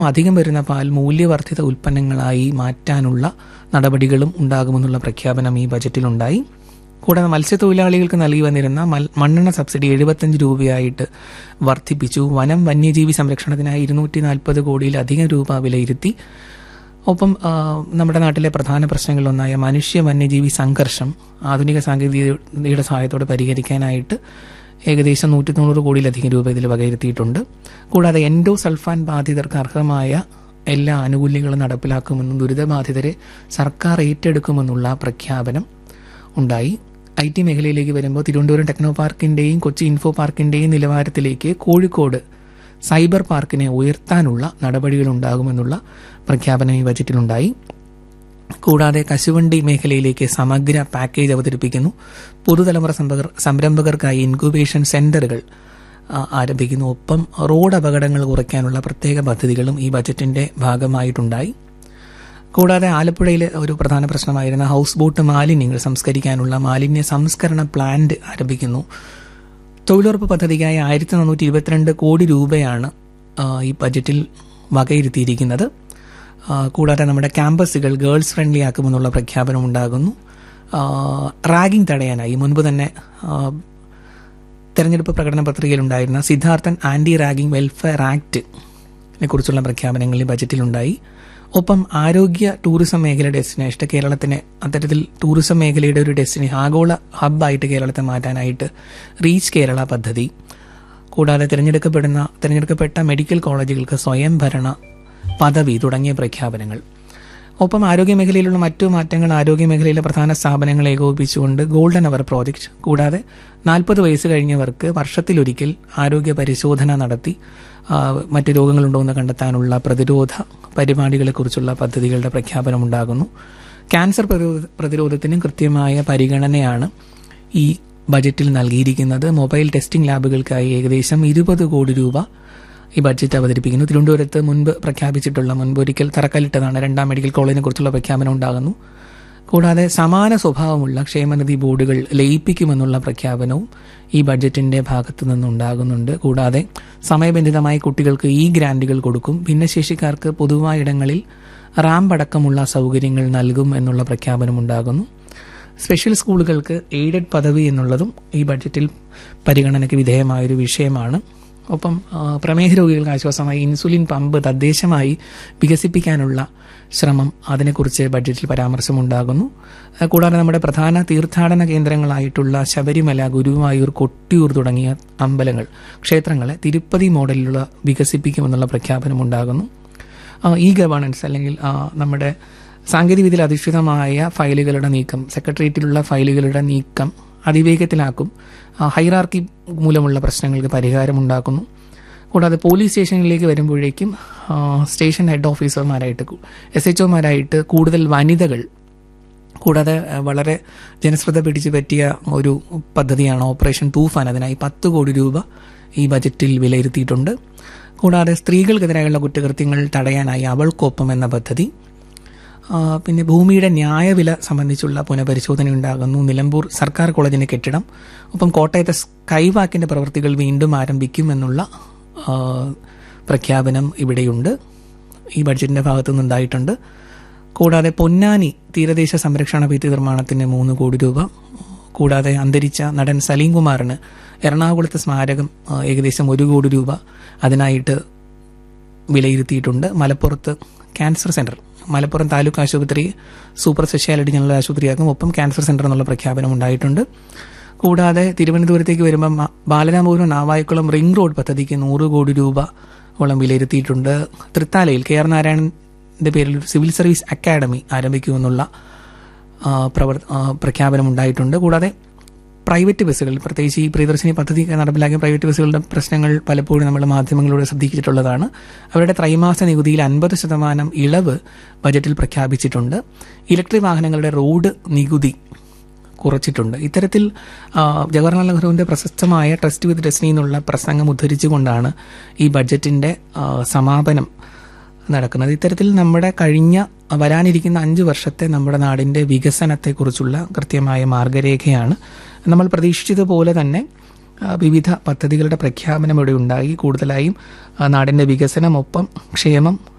അധികം വരുന്ന പാൽ മൂല്യവർദ്ധിത ഉൽപ്പന്നങ്ങളായി മാറ്റാനുള്ള നടപടികളും ഉണ്ടാകുമെന്നുള്ള പ്രഖ്യാപനം ഈ ബജറ്റിലുണ്ടായി കൂടാതെ മത്സ്യത്തൊഴിലാളികൾക്ക് നൽകി വന്നിരുന്ന മൽ- മണ്ണെണ്ണ സബ്സിഡി എഴുപത്തഞ്ച് രൂപയായിട്ട് വർദ്ധിപ്പിച്ചു വനം വന്യജീവി സംരക്ഷണത്തിനായി ഇരുന്നൂറ്റി നാൽപ്പത് കോടിയിലധികം രൂപ വിലയിരുത്തി ഒപ്പം ആ, നമ്മുടെ നാട്ടിലെ പ്രധാന പ്രശ്നങ്ങളിലൊന്നായ മനുഷ്യ വന്യജീവി സംഘർഷം ആധുനിക സാങ്കേതികതയുടെ സഹായത്തോടെ പരിഹരിക്കാനായിട്ട് ഏകദേശം നൂറ്റി തൊണ്ണൂറ് കോടിയിലധികം രൂപ ഇതിൽ വകയിരുത്തിയിട്ടുണ്ട് കൂടാതെ എൻഡോ സൾഫാൻ ബാധിതർക്ക് അർഹമായ എല്ലാ ആനുകൂല്യങ്ങളും നടപ്പിലാക്കുമെന്നും ദുരിതബാധിതരെ സർക്കാർ ഏറ്റെടുക്കുമെന്നുള്ള പ്രഖ്യാപനം ഉണ്ടായി ഐ ടി മേഖലയിലേക്ക് വരുമ്പോൾ തിരുവനന്തപുരം ടെക്നോ പാർക്കിന്റെയും കൊച്ചി ഇൻഫോ പാർക്കിന്റെയും നിലവാരത്തിലേക്ക് കോഴിക്കോട് സൈബർ പാർക്കിനെ ഉയർത്താനുള്ള നടപടികൾ ഉണ്ടാകുമെന്നുള്ള പ്രഖ്യാപനം ഈ ബജറ്റിലുണ്ടായി കൂടാതെ കശുവണ്ടി മേഖലയിലേക്ക് സമഗ്ര പാക്കേജ് അവതരിപ്പിക്കുന്നു പുതുതലമുറ സംഭകർ- സംരംഭകർക്കായി ഇൻക്യുബേഷൻ സെന്ററുകൾ ആ, ആരംഭിക്കുന്നു ഒപ്പം റോഡ് അപകടങ്ങൾ കുറയ്ക്കാനുള്ള പ്രത്യേക പദ്ധതികളും ഈ ബജറ്റിന്റെ ഭാഗമായിട്ടുണ്ടായി കൂടാതെ ആലപ്പുഴയിലെ ഒരു പ്രധാന പ്രശ്നമായിരുന്ന ഹൗസ് ബോട്ട് മാലിന്യങ്ങൾ സംസ്കരിക്കാനുള്ള മാലിന്യ സംസ്കരണ പ്ലാന്റ് ആരംഭിക്കുന്നു തൊഴിലുറപ്പ് പദ്ധതിക്കായി ആയിരത്തി നാനൂറ്റി ഇരുപത്തിരണ്ട് കോടി രൂപയാണ് ആ, ഈ ബജറ്റിൽ വകയിരുത്തിയിരിക്കുന്നത് ആ, കൂടാതെ നമ്മുടെ ക്യാമ്പസുകൾ ഗേൾസ് ഫ്രണ്ട്ലി ആക്കുമെന്നുള്ള പ്രഖ്യാപനം ഉണ്ടാകുന്നു റാഗിംഗ് തടയാനായി മുൻപ് തന്നെ ആ, തെരഞ്ഞെടുപ്പ് പ്രകടന പത്രികയിലുണ്ടായിരുന്ന സിദ്ധാർത്ഥൻ ആന്റി റാഗിംഗ് വെൽഫെയർ ആക്ടിനെ കുറിച്ചുള്ള പ്രഖ്യാപനങ്ങൾ ഈ ബജറ്റിലുണ്ടായി ഒപ്പം ആരോഗ്യ ടൂറിസം മേഖല ഡെസ്റ്റിനേഷൻ കേരളത്തിനെ അത്തരത്തിൽ ടൂറിസം മേഖലയുടെ ഒരു ഡെസ്റ്റിനേഷൻ ആഗോള ഹബ്ബായിട്ട് കേരളത്തെ മാറ്റാനായിട്ട് റീച്ച് കേരള പദ്ധതി കൂടാതെ തിരഞ്ഞെടുക്കപ്പെടുന്ന തിരഞ്ഞെടുക്കപ്പെട്ട മെഡിക്കൽ കോളേജുകൾക്ക് സ്വയം ഭരണ പദവി തുടങ്ങിയ പ്രഖ്യാപനങ്ങൾ ഒപ്പം ആരോഗ്യ മേഖലയിലുള്ള മറ്റു മാറ്റങ്ങൾ ആരോഗ്യ മേഖലയിലെ പ്രധാന സ്ഥാപനങ്ങൾ ഏകോപിപ്പിച്ചുകൊണ്ട് ഗോൾഡൻ അവർ പ്രോജക്റ്റ് കൂടാതെ നാൽപ്പത് വയസ്സ് കഴിഞ്ഞവർക്ക് വർഷത്തിലൊരിക്കൽ ആരോഗ്യ പരിശോധന നടത്തി ആ, മറ്റു രോഗങ്ങളുണ്ടോ എന്ന് കണ്ടെത്താനുള്ള പ്രതിരോധ പരിപാടികളെക്കുറിച്ചുള്ള പദ്ധതികളുടെ പ്രഖ്യാപനം ഉണ്ടാകുന്നു ക്യാൻസർ പ്രതിരോധ പ്രതിരോധത്തിനും കൃത്യമായ പരിഗണനയാണ് ഈ ബജറ്റിൽ നൽകിയിരിക്കുന്നത് മൊബൈൽ ടെസ്റ്റിംഗ് ലാബുകൾക്കായി ഏകദേശം ഇരുപത് കോടി രൂപ ഈ ബഡ്ജറ്റ് അവതരിപ്പിക്കുന്നു തിരുവനന്തപുരത്ത് മുൻപ് പ്രഖ്യാപിച്ചിട്ടുള്ള മുൻപൊരിക്കൽ തറക്കല്ലിട്ടതാണ് രണ്ടാം മെഡിക്കൽ കോളേജിനെ കുറിച്ചുള്ള പ്രഖ്യാപനം ഉണ്ടാകുന്നു കൂടാതെ സമാന സ്വഭാവമുള്ള ക്ഷേമനിധി ബോർഡുകൾ ലയിപ്പിക്കുമെന്നുള്ള പ്രഖ്യാപനവും ഈ ബഡ്ജറ്റിന്റെ ഭാഗത്തു നിന്നുണ്ടാകുന്നുണ്ട് കൂടാതെ സമയബന്ധിതമായി കുട്ടികൾക്ക് ഈ ഗ്രാന്റുകൾ കൊടുക്കും ഭിന്നശേഷിക്കാർക്ക് പൊതുവായ ഇടങ്ങളിൽ റാമ്പ് അടക്കമുള്ള സൗകര്യങ്ങൾ നൽകും എന്നുള്ള പ്രഖ്യാപനം ഉണ്ടാകുന്നു സ്പെഷ്യൽ സ്കൂളുകൾക്ക് എയ്ഡഡ് പദവി എന്നുള്ളതും ഈ ബഡ്ജറ്റിൽ പരിഗണനയ്ക്ക് വിധേയമായൊരു വിഷയമാണ് ഒപ്പം ആ, പ്രമേഹ രോഗികൾക്ക് ആശ്വാസമായി ഇൻസുലിൻ പമ്പ് തദ്ദേശമായി വികസിപ്പിക്കാനുള്ള ശ്രമം അതിനെക്കുറിച്ച് ബഡ്ജറ്റിൽ പരാമർശമുണ്ടാകുന്നു ആ, കൂടാതെ നമ്മുടെ പ്രധാന തീർത്ഥാടന കേന്ദ്രങ്ങളായിട്ടുള്ള ശബരിമല ഗുരുവായൂർ കൊട്ടിയൂർ തുടങ്ങിയ അമ്പലങ്ങൾ ക്ഷേത്രങ്ങളെ തിരുപ്പതി മോഡലിലുള്ള വികസിപ്പിക്കുമെന്നുള്ള പ്രഖ്യാപനം ഉണ്ടാകുന്നു ഇ ഗവേണൻസ് അല്ലെങ്കിൽ ആ, നമ്മുടെ സാങ്കേതികവിദ്യയിൽ അധിഷ്ഠിതമായ ഫയലുകളുടെ നീക്കം സെക്രട്ടേറിയറ്റിലുള്ള ഫയലുകളുടെ നീക്കം അതിവേഗത്തിലാക്കും ആ, ഹൈറാർക്കി മൂലമുള്ള പ്രശ്നങ്ങൾക്ക് പരിഹാരമുണ്ടാക്കുന്നു കൂടാതെ പോലീസ് സ്റ്റേഷനിലേക്ക് വരുമ്പോഴേക്കും ആ, സ്റ്റേഷൻ ഹെഡ് ഓഫീസർമാരായിട്ട് എസ് എച്ച് ഒമാരായിട്ട് കൂടുതൽ വനിതകൾ കൂടാതെ ആ, വളരെ ജനശ്രദ്ധ പിടിച്ചു പറ്റിയ ഒരു പദ്ധതിയാണ് ഓപ്പറേഷൻ തൂഫാൻ അതിനായി പത്ത് കോടി രൂപ ഈ ബജറ്റിൽ വിലയിരുത്തിയിട്ടുണ്ട് കൂടാതെ സ്ത്രീകൾക്കെതിരായുള്ള കുറ്റകൃത്യങ്ങൾ തടയാനായി അവൾക്കൊപ്പം എന്ന പദ്ധതി ആ, പിന്നെ ഭൂമിയുടെ ന്യായവില സംബന്ധിച്ചുള്ള പുനഃപരിശോധന ഉണ്ടാകുന്നു നിലമ്പൂർ സർക്കാർ കോളേജിന്റെ കെട്ടിടം ഒപ്പം കോട്ടയത്തെ സ്കൈവാക്കിന്റെ പ്രവൃത്തികൾ വീണ്ടും ആരംഭിക്കുമെന്നുള്ള ആ, പ്രഖ്യാപനം ഇവിടെയുണ്ട് ഈ ബഡ്ജറ്റിന്റെ ഭാഗത്തു നിന്നുണ്ടായിട്ടുണ്ട് കൂടാതെ പൊന്നാനി തീരദേശ സംരക്ഷണ ഭിത്തി നിർമ്മാണത്തിന് മൂന്ന് കോടി രൂപ കൂടാതെ അന്തരിച്ച നടൻ സലീം കുമാറിന് എറണാകുളത്തെ സ്മാരകം ആ, ഏകദേശം ഒരു കോടി രൂപ അതിനായിട്ട് വിലയിരുത്തിയിട്ടുണ്ട് മലപ്പുറത്ത് ക്യാൻസർ സെന്റർ മലപ്പുറം താലൂക്ക് ആശുപത്രി സൂപ്പർ സ്പെഷ്യാലിറ്റി ജനറൽ ആശുപത്രിയാക്കും ഒപ്പം ക്യാൻസർ സെന്റർ എന്നുള്ള പ്രഖ്യാപനം ഉണ്ടായിട്ടുണ്ട് കൂടാതെ തിരുവനന്തപുരത്തേക്ക് വരുമ്പോൾ മ- ബാലരാമപുരം നാവായിക്കുളം റിംഗ് റോഡ് പദ്ധതിക്ക് നൂറ് കോടി രൂപ ഓളം വിലയിരുത്തിയിട്ടുണ്ട് തൃത്താലയിൽ കെ ആർ നാരായണന്റെ പേരിൽ ഒരു സിവിൽ സർവീസ് അക്കാദമി ആരംഭിക്കുമെന്നുള്ള ആ, പ്രവർ ആ, പ്രഖ്യാപനം ഉണ്ടായിട്ടുണ്ട് കൂടാതെ പ്രൈവറ്റ് ബസ്സുകൾ പ്രത്യേകിച്ച് ഈ പ്രിയദർശിനി പദ്ധതി നടപ്പിലാക്കിയ പ്രൈവറ്റ് ബസ്സുകളുടെ പ്രശ്നങ്ങൾ പലപ്പോഴും നമ്മൾ മാധ്യമങ്ങളിലൂടെ ശ്രദ്ധിച്ചിട്ടുള്ളതാണ് അവരുടെ ത്രൈമാസ നികുതിയിൽ അൻപത് ശതമാനം ഇളവ് ബജറ്റിൽ പ്രഖ്യാപിച്ചിട്ടുണ്ട് ഇലക്ട്രിക് വാഹനങ്ങളുടെ റോഡ് നികുതി കുറച്ചിട്ടുണ്ട് ഇത്തരത്തിൽ ആ, ജവഹർലാൽ നെഹ്റുവിന്റെ പ്രശസ്തമായ ട്രസ്റ്റ് വിത്ത് ഡെസ്റ്റിനി എന്നുള്ള പ്രസംഗം ഉദ്ധരിച്ചുകൊണ്ടാണ് ഈ ബഡ്ജറ്റിന്റെ ആ, സമാപനം നടക്കുന്നത് ഇത്തരത്തിൽ നമ്മുടെ കഴിഞ്ഞ വരാനിരിക്കുന്ന അഞ്ച് വർഷത്തെ നമ്മുടെ നാടിന്റെ വികസനത്തെക്കുറിച്ചുള്ള കൃത്യമായ മാർഗരേഖയാണ് നമ്മൾ പ്രതീക്ഷിച്ചതുപോലെ തന്നെ ആ, വിവിധ പദ്ധതികളുടെ പ്രഖ്യാപനം ഇവിടെ ഉണ്ടായി കൂടുതലായും ആ, നാടിന്റെ വികസനം ഒപ്പം ക്ഷേമം